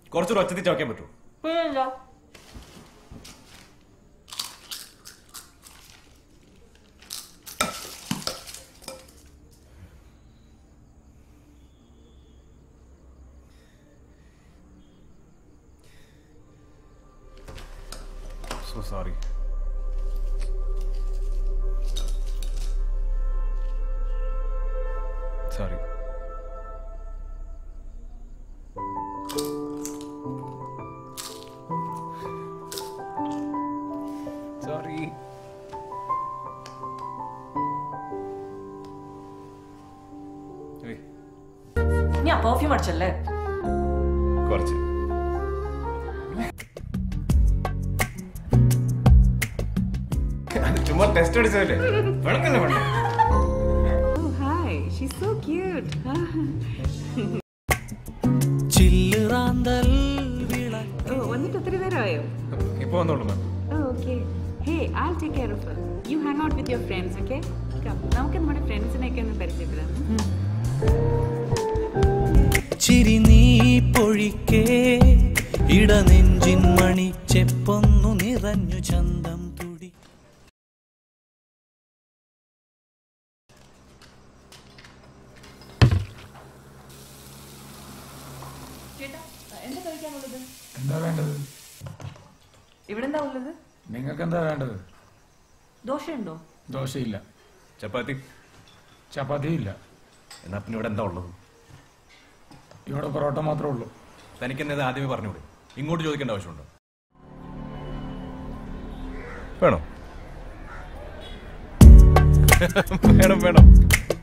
കുറച്ചുകൂടെ ഒച്ചത്തിൽ ചോക്കാൻ പറ്റുമോ പിന്നെന്താ സോ സോറി സോറി സോറി നീ ആ പെർഫ്യൂം അടിച്ചല്ലേ കുറച്ച് അത് ചുമ്മാ ടെസ്റ്റ് അടിച്ചതല്ലേ വേണമെന്നല്ലേ വേണ്ട Oh, hi. She's so cute. ചില്ലുറാന്തൽ വിള oh, വന്നിട്ട് ഒത്തിരി നേരമായോ ഇപ്പൊ വന്നോളൂ മാം Oh, okay. Hey, I'll take care of her. You hang out with your friends, okay? Come. നമുക്ക് നമ്മുടെ ഫ്രണ്ട്സിനെയൊക്കെ ഒന്ന് പരിചയപ്പെടാം ചിരി നീ പൊഴിക്കേ ഇടനെഞ്ചിൻ മണി ചെപ്പൊന്നു നിറഞ്ഞു ചന്തം തുടി ചേട്ടാ എന്താ കഴിക്കാനുള്ളത് എന്താ വേണ്ടത് ഇവിടെ എന്താ ഉള്ളത് നിങ്ങൾക്ക് എന്താ വേണ്ടത് ദോശയുണ്ടോ ദോശയില്ല ചപ്പാത്തി ചപ്പാത്തി ഇല്ല എന്നാ പിന്നെ ഇവിടെ എന്താ ഉള്ളത് ഇവിടെ പൊറോട്ട മാത്രമേ ഉള്ളൂ തനിക്ക് എന്നത് ആദ്യമേ പറഞ്ഞൂടെ ഇങ്ങോട്ട് ചോദിക്കേണ്ട ആവശ്യമുണ്ടോ വേണോ വേണം വേണം